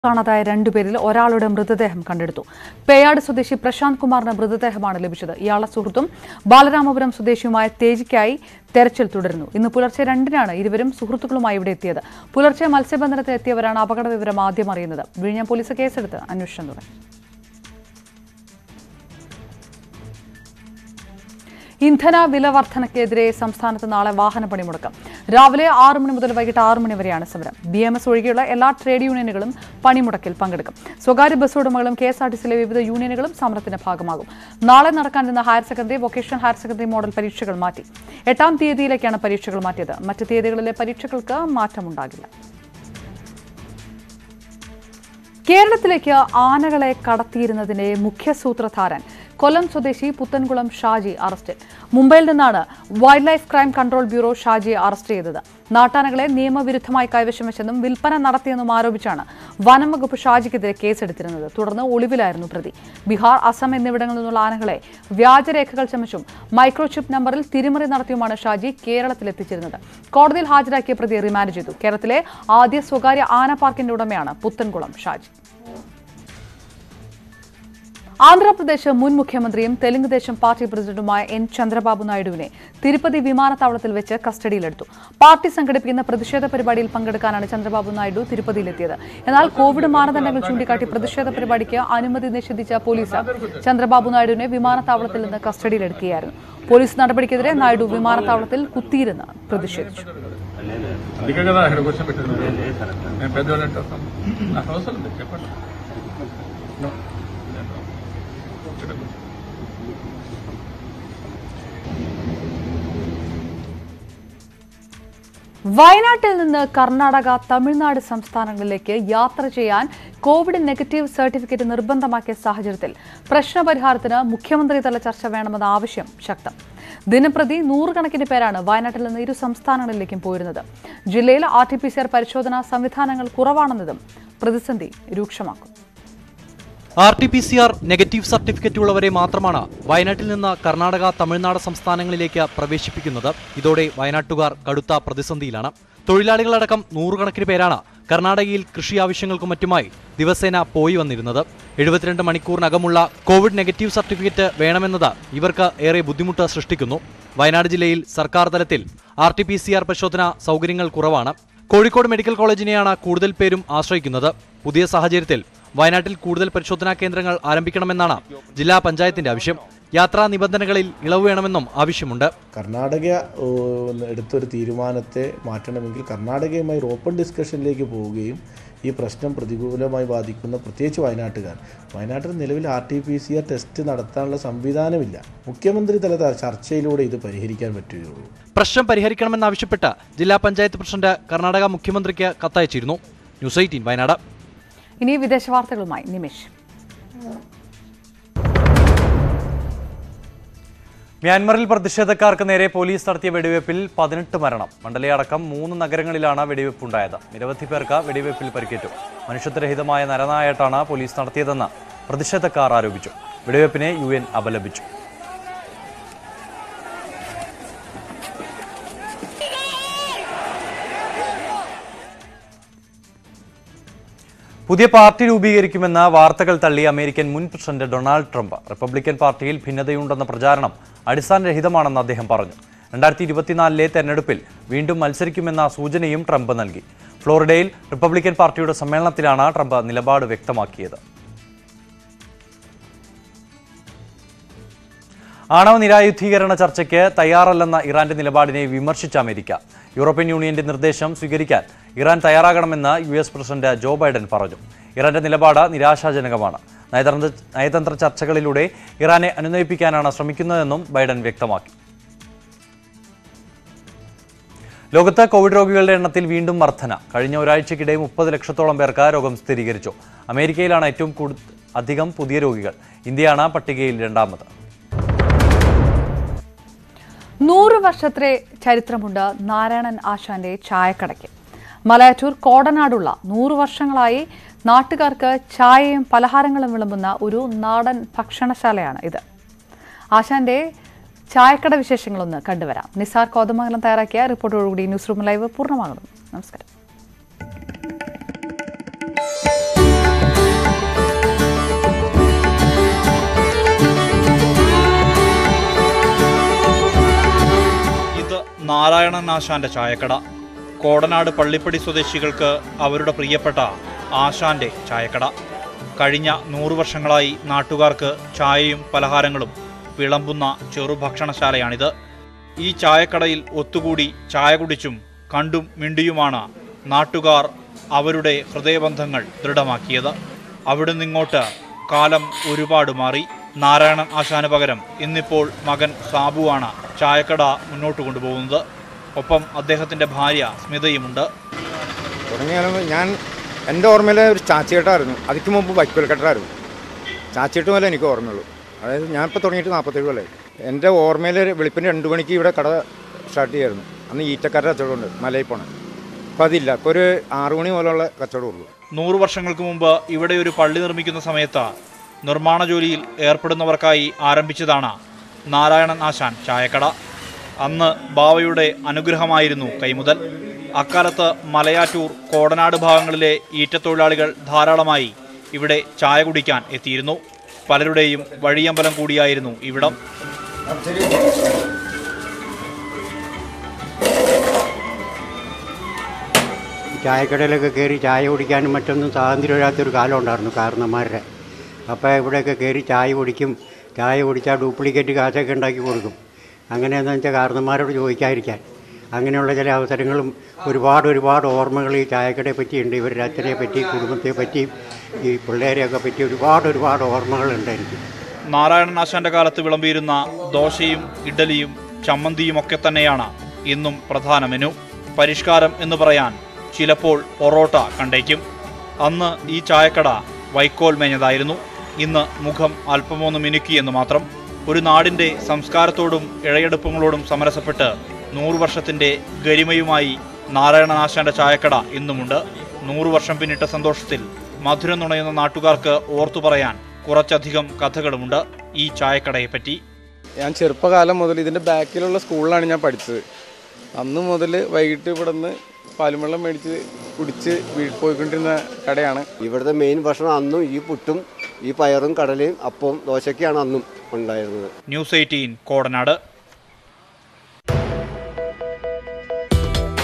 കാണാതായ രണ്ടുപേരിൽ ഒരാളുടെ മൃതദേഹം കണ്ടെടുത്തു പേയാട് സ്വദേശി പ്രശാന്ത് കുമാറിന്റെ മൃതദേഹമാണ് ലഭിച്ചത് ഇയാളുടെ സുഹൃത്തും ബാലരാമപുരം സ്വദേശിയുമായ തേജിക്കായി തെരച്ചിൽ തുടരുന്നു ഇന്ന് പുലർച്ചെ രണ്ടിനാണ് ഇരുവരും സുഹൃത്തുക്കളുമായി ഇവിടെ എത്തിയത് പുലർച്ചെ മത്സ്യബന്ധനത്തിന് എത്തിയവരാണ് അപകട വിവരം ആദ്യം അറിയുന്നത് വിഴിഞ്ഞം പോലീസ് കേസെടുത്ത് അന്വേഷണം തുടങ്ങി ഇന്ധന വില വർധനയ്ക്കെതിരെ സംസ്ഥാനത്ത് നാളെ വാഹന പണിമുടക്കം രാവിലെ ആറ് മണി മുതൽ വൈകിട്ട് ആറ് മണി വരെയാണ് സമരം ബി എം എസ് ഒഴികെയുള്ള എല്ലാ ട്രേഡ് യൂണിയനുകളും പണിമുടക്കിൽ പങ്കെടുക്കും സ്വകാര്യ ബസ് ഉടമകളും കെ എസ് ആർ ടി സിയിലെ വിവിധ യൂണിയനുകളും സമരത്തിന്റെ ഭാഗമാകും നാളെ നടക്കാനിരുന്ന higher secondary vocational higher secondary model പരീക്ഷകൾ മാറ്റി എട്ടാം തീയതിയിലേക്കാണ് പരീക്ഷകൾ മാറ്റിയത് മറ്റ് തീയതികളിലെ പരീക്ഷകൾക്ക് മാറ്റമുണ്ടാകില്ല കേരളത്തിലേക്ക് ആനകളെ കടത്തിയിരുന്നതിന്റെ മുഖ്യ സൂത്രധാരൻ കൊല്ലം സ്വദേശി പുത്തൻകുളം ഷാജി അറസ്റ്റിൽ മുംബൈയിൽ നിന്നാണ് wild life crime control bureau ഷാജിയെ അറസ്റ്റ് ചെയ്തത് നാട്ടാനകളെ നിയമവിരുദ്ധമായി കൈവശം വെച്ചെന്നും വിൽപ്പന നടത്തിയെന്നും ആരോപിച്ചാണ് വനം വകുപ്പ് ഷാജിക്കെതിരെ കേസെടുത്തിരുന്നത് തുടർന്ന് ഒളിവിലായിരുന്നു പ്രതി ബീഹാർ അസം എന്നിവിടങ്ങളിൽ നിന്നുള്ള ആനകളെ വ്യാജരേഖകൾ ചമച്ചും മൈക്രോചിപ്പ് നമ്പറിൽ തിരിമറി നടത്തിയുമാണ് ഷാജി കേരളത്തിലെത്തിച്ചിരുന്നത് കോടതിയിൽ ഹാജരാക്കിയ പ്രതിയെ റിമാൻഡ് ചെയ്തു കേരളത്തിലെ ആദ്യ സ്വകാര്യ ആന പാർക്കിന്റെ ഉടമയാണ് പുത്തൻകുളം ഷാജി ആന്ധ്രാപ്രദേശ് മുൻ മുഖ്യമന്ത്രിയും തെലുങ്ക് ദേശം പാർട്ടി പ്രസിഡന്റുമായ എൻ ചന്ദ്രബാബു നായിഡുവിനെ തിരുപ്പതി വിമാനത്താവളത്തിൽ വെച്ച് കസ്റ്റഡിയിലെടുത്തു പാർട്ടി സംഘടിപ്പിക്കുന്ന പ്രതിഷേധ പരിപാടിയിൽ പങ്കെടുക്കാനാണ് ചന്ദ്രബാബു നായിഡു തിരുപ്പതിയിലെത്തിയത് എന്നാൽ കോവിഡ് മാനദണ്ഡങ്ങൾ ചൂണ്ടിക്കാട്ടി പ്രതിഷേധ പരിപാടിക്ക് അനുമതി നിഷേധിച്ച പോലീസ് ചന്ദ്രബാബു നായിഡുവിനെ വിമാനത്താവളത്തിൽ നിന്ന് കസ്റ്റഡിയിലെടുക്കുകയായിരുന്നു പോലീസ് നടപടിക്കെതിരെ നായിഡു വിമാനത്താവളത്തിൽ കുത്തിയിരുന്ന് പ്രതിഷേധിച്ചു అందుకే కదా ఇక్కడ కూర్చోబెట్టింది నేను పెద్దవాళ్ళు అంటే వస్తాను నాకు అవసరం లేదు చెప్పండి No. ఇక్కడ కూర్చో. വയനാട്ടിൽ നിന്ന് കർണാടക തമിഴ്നാട് സംസ്ഥാനങ്ങളിലേക്ക് യാത്ര ചെയ്യാൻ കോവിഡ് നെഗറ്റീവ് സർട്ടിഫിക്കറ്റ് നിർബന്ധമാക്കിയ സാഹചര്യത്തിൽ പ്രശ്നപരിഹാരത്തിന് മുഖ്യമന്ത്രി തല ചർച്ച വേണമെന്ന ആവശ്യം ശക്തം ദിനപ്രതി നൂറുകണക്കിന് പേരാണ് വയനാട്ടിൽ നിന്ന് ഇരു സംസ്ഥാനങ്ങളിലേക്കും പോയിരുന്നത് ജില്ലയിൽ R T P C R പരിശോധനാ സംവിധാനങ്ങൾ കുറവാണെന്നതും പ്രതിസന്ധി രൂക്ഷമാക്കും R T P C R negative certificate ഉള്ളവരെ മാത്രമാണ് വയനാട്ടിൽ നിന്ന് കർണാടക തമിഴ്നാട് സംസ്ഥാനങ്ങളിലേക്ക് പ്രവേശിപ്പിക്കുന്നത് ഇതോടെ വയനാട്ടുകാർ കടുത്ത പ്രതിസന്ധിയിലാണ് തൊഴിലാളികളടക്കം നൂറുകണക്കിന് പേരാണ് കർണാടകയിൽ കൃഷി ആവശ്യങ്ങൾക്കും മറ്റുമായി ദിവസേന പോയി വന്നിരുന്നത് എഴുപത്തിരണ്ട് മണിക്കൂറിനകമുള്ള കോവിഡ് നെഗറ്റീവ് സർട്ടിഫിക്കറ്റ് വേണമെന്നത് ഇവർക്ക് ഏറെ ബുദ്ധിമുട്ട് സൃഷ്ടിക്കുന്നു വയനാട് ജില്ലയിൽ സർക്കാർ തലത്തിൽ R T P C R പരിശോധന സൗകര്യങ്ങൾ കുറവാണ് കോഴിക്കോട് മെഡിക്കൽ കോളേജിനെയാണ് കൂടുതൽ പേരും ആശ്രയിക്കുന്നത് പുതിയ സാഹചര്യത്തിൽ വയനാട്ടിൽ കൂടുതൽ പരിശോധനാ കേന്ദ്രങ്ങൾ ആരംഭിക്കണമെന്നാണ് ജില്ലാ പഞ്ചായത്തിന്റെ ആവശ്യം യാത്രാ നിബന്ധനകളിൽ ഇളവ് വേണമെന്നും ആവശ്യമുണ്ട് കർണാടക ഓ, എടുത്തൊരു തീരുമാനത്തെ മാറ്റണമെങ്കിൽ കർണാടകയുമായി ഒരു ഓപ്പൺ ഡിസ്കഷനിലേക്ക് പോവുകയും ഈ പ്രശ്നം പ്രതികൂലമായി ബാധിക്കുന്ന പ്രത്യേകിച്ച് വയനാട്ടുകാർ വയനാട്ടിൽ നിലവിൽ R T P C R test നടത്താനുള്ള സംവിധാനമില്ല മുഖ്യമന്ത്രി തല ത- ചർച്ചയിലൂടെ ഇത് പരിഹരിക്കാൻ പറ്റുകയുള്ളൂ പ്രശ്നം പരിഹരിക്കണമെന്നാവശ്യപ്പെട്ട് ജില്ലാ പഞ്ചായത്ത് പ്രസിഡന്റ് കർണാടക മുഖ്യമന്ത്രിക്ക് കത്തയച്ചിരുന്നു ന്യൂസ് എയ്റ്റീൻ വയനാട് ഇനി വിദേശ വാർത്തകളുമായി നിമിഷ് മ്യാൻമറിൽ പ്രതിഷേധക്കാർക്ക് നേരെ പോലീസ് നടത്തിയ വെടിവയ്പിൽ പതിനെട്ട് മരണം മണ്ഡലയടക്കം മൂന്ന് നഗരങ്ങളിലാണ് വെടിവയ്പുണ്ടായത് നിരവധി പേർക്ക് വെടിവയ്പിൽ പരിക്കേറ്റു മനുഷ്യത്വരഹിതമായ നരനായാട്ടാണ് പോലീസ് നടത്തിയതെന്ന് പ്രതിഷേധക്കാർ ആരോപിച്ചു വെടിവയ്പ്പിനെ യു എൻ അപലപിച്ചു പുതിയ പാർട്ടി രൂപീകരിക്കുമെന്ന വാർത്തകൾ തള്ളി അമേരിക്കൻ മുൻ പ്രസിഡന്റ് ഡൊണാൾഡ് ട്രംപ് റിപ്പബ്ലിക്കൻ പാർട്ടിയിൽ ഭിന്നതയുണ്ടെന്ന പ്രചാരണം അടിസ്ഥാനരഹിതമാണെന്ന് അദ്ദേഹം പറഞ്ഞു രണ്ടായിരത്തി ഇരുപത്തിനാലിലെ തെരഞ്ഞെടുപ്പിൽ വീണ്ടും മത്സരിക്കുമെന്ന സൂചനയും ട്രംപ് നൽകി ഫ്ലോറിഡയിൽ റിപ്പബ്ലിക്കൻ പാർട്ടിയുടെ സമ്മേളനത്തിലാണ് ട്രംപ് നിലപാട് വ്യക്തമാക്കിയത് ആണവ നിരായുധീകരണ ചർച്ചയ്ക്ക് തയ്യാറല്ലെന്ന ഇറാന്റെ നിലപാടിനെ വിമർശിച്ച അമേരിക്ക യൂറോപ്യൻ യൂണിയന്റെ നിർദ്ദേശം സ്വീകരിക്കാൻ ഇറാൻ തയ്യാറാകണമെന്ന് U S president Joe Biden പറഞ്ഞു ഇറാന്റെ നിലപാട് നിരാശാജനകമാണ് നയതന്ത്ര നയതന്ത്ര ചർച്ചകളിലൂടെ ഇറാനെ അനുനയിപ്പിക്കാനാണ് ശ്രമിക്കുന്നതെന്നും ബൈഡൻ വ്യക്തമാക്കി ലോകത്ത് കോവിഡ് രോഗികളുടെ എണ്ണത്തിൽ വീണ്ടും വർധന കഴിഞ്ഞ ഒരാഴ്ചക്കിടെ മുപ്പത് ലക്ഷത്തോളം പേർക്ക് രോഗം സ്ഥിരീകരിച്ചു അമേരിക്കയിലാണ് ഏറ്റവും കൂടുതൽ അധികം പുതിയ രോഗികൾ ഇന്ത്യയാണ് പട്ടികയിൽ രണ്ടാമത് നൂറ് വർഷത്തെ ചരിത്രമുണ്ട് നാരായണൻ ആശാന്റെ ചായക്കടയ്ക്ക് മലയാറ്റൂർ കോടനാടുള്ള നൂറ് വർഷങ്ങളായി നാട്ടുകാർക്ക് ചായയും പലഹാരങ്ങളും വിളമ്പുന്ന ഒരു നാടൻ ഭക്ഷണശാലയാണ് ഇത് ആശാന്റെ ചായക്കട വിശേഷങ്ങളൊന്ന് കണ്ടുവരാം നിസാർ കോതമംഗലം തയ്യാറാക്കിയ റിപ്പോർട്ടോടുകൂടി ന്യൂസ് റൂം ലൈവ് പൂർണ്ണമാകുന്നു നമസ്കാരം നാരായണൻ ആശാന്റെ ചായക്കട കോടനാട് പള്ളിപ്പടി സ്വദേശികൾക്ക് അവരുടെ പ്രിയപ്പെട്ട ആശാന്റെ ചായക്കട കഴിഞ്ഞ നൂറു വർഷങ്ങളായി നാട്ടുകാർക്ക് ചായയും പലഹാരങ്ങളും വിളമ്പുന്ന ചെറുഭക്ഷണശാലയാണിത് ഈ ചായക്കടയിൽ ഒത്തുകൂടി ചായ കുടിച്ചും കണ്ടും മിണ്ടിയുമാണ് നാട്ടുകാർ അവരുടെ ഹൃദയബന്ധങ്ങൾ ദൃഢമാക്കിയത് അവിടെ നിന്നിങ്ങോട്ട് കാലം ഒരുപാട് മാറി നാരായണൻ ആശാന് പകരം ഇന്നിപ്പോൾ മകൻ സാബുവാണ് ചായക്കട മുന്നോട്ട് കൊണ്ടുപോകുന്നത് ഒപ്പം അദ്ദേഹത്തിന്റെ ഭാര്യ സ്മിതയുമുണ്ട് തുടങ്ങിയാലും ഞാൻ എൻ്റെ ഓർമ്മയിൽ ഒരു ചാച്ചിയേട്ടായിരുന്നു അതിക്ക് മുമ്പ് വൈക്കോൽക്കട്ടറായിരുന്നു ചാച്ചിയേട്ട് പോലെ എനിക്ക് ഓർമ്മയുള്ളൂ അതായത് ഞാനിപ്പോൾ തുടങ്ങിയിട്ട് നാൽപ്പത്തേഴ് കൊല്ലമായി എൻ്റെ ഓർമ്മയിൽ വെളുപ്പിന് രണ്ട് മണിക്ക് ഇവിടെ കട സ്റ്റാർട്ട് ചെയ്യായിരുന്നു അന്ന് ഈറ്റക്കാരുടെ കച്ചവടമുണ്ട് മലയിൽ പോണേ അപ്പോൾ അതില്ല ഇപ്പോൾ ഒരു ആറു മണി പോലുള്ള കച്ചവടമുള്ളൂ നൂറു വർഷങ്ങൾക്ക് മുമ്പ് ഇവിടെ ഒരു പള്ളി നിർമ്മിക്കുന്ന സമയത്ത് നിർമ്മാണ ജോലിയിൽ ഏർപ്പെടുന്നവർക്കായി ആരംഭിച്ചതാണ് നാരായണൻ ആശാൻ ചായക്കട അന്ന് ബാവയുടെ അനുഗ്രഹമായിരുന്നു കൈമുതൽ അക്കാലത്ത് മലയാറ്റൂർ കോടനാട് ഭാഗങ്ങളിലെ ഈറ്റത്തൊഴിലാളികൾ ധാരാളമായി ഇവിടെ ചായ കുടിക്കാൻ എത്തിയിരുന്നു പലരുടെയും വഴിയമ്പലം കൂടിയായിരുന്നു ഇവിടം ചായക്കടയിലൊക്കെ കയറി ചായ കുടിക്കാനും മറ്റൊന്നും സ്വാതന്ത്ര്യമില്ലാത്തൊരു കാലം ഉണ്ടായിരുന്നു കാരണന്മാരുടെ അപ്പോൾ ഇവിടെയൊക്കെ കയറി ചായ കുടിക്കും ചായ കുടിച്ചാൽ ഡ്യൂപ്ലിക്കേറ്റ് കാശൊക്കെ ഉണ്ടാക്കി കൊടുക്കും അങ്ങനെയെന്ന് വെച്ചാൽ കാരണന്മാരോട് ചോദിക്കാതിരിക്കാൻ അങ്ങനെയുള്ള ചില അവസരങ്ങളും ഒരുപാട് ഒരുപാട് ഓർമ്മകൾ ഈ ചായക്കടയെ പറ്റിയുണ്ട് ഇവരുടെ അച്ഛനെ പറ്റി കുടുംബത്തെ പറ്റി ഈ പിള്ളേരെയൊക്കെ പറ്റി ഒരുപാട് ഒരുപാട് ഓർമ്മകളുണ്ട് എനിക്ക് നാരായണൻ ആശാന്റെ കാലത്ത് വിളമ്പിയിരുന്ന ദോശയും ഇഡലിയും ചമ്മന്തിയും ഒക്കെ തന്നെയാണ് ഇന്നും പ്രധാന മെനു പരിഷ്കാരം എന്ന് പറയാൻ ചിലപ്പോൾ പൊറോട്ട കണ്ടേക്കും അന്ന് ഈ ചായക്കട വൈക്കോൽ മേഞ്ഞതായിരുന്നു ഇന്ന് മുഖം അല്പമൊന്ന് മിനുക്കി എന്ന് മാത്രം ഒരു നാടിന്റെ സംസ്കാരത്തോടും ഇഴയെടുപ്പങ്ങളോടും സമരസപ്പെട്ട് നൂറു വർഷത്തിന്റെ ഗരിമയുമായി നാരായണൻ ആശാന്റെ ചായക്കട ഇന്നുമുണ്ട് നൂറു വർഷം പിന്നിട്ട സന്തോഷത്തിൽ മധുരം നുണയുന്ന നാട്ടുകാർക്ക് ഓർത്തു പറയാൻ കുറച്ചധികം കഥകളുമുണ്ട് ഈ ചായക്കടയെപ്പറ്റി ഞാൻ ചെറുപ്പകാലം മുതൽ ഇതിൻ്റെ ബാക്കിലുള്ള സ്കൂളിലാണ് ഞാൻ പഠിച്ചത് അന്ന് മുതൽ വൈകിട്ട് ഇവിടെ നിന്ന് പാലുവെള്ളം മേടിച്ച് കുടിച്ച് വീട്ടിൽ പോയിക്കൊണ്ടിരുന്ന കടയാണ് ഇവിടുത്തെ മെയിൻ ഭക്ഷണം അന്നും ഈ പുട്ടും ഈ പയറും കടലയും അപ്പവും ദോശയൊക്കെയാണ് അന്നും ഉണ്ടായിരുന്നത് ന്യൂസ് എയ്റ്റീൻ കോടനാട്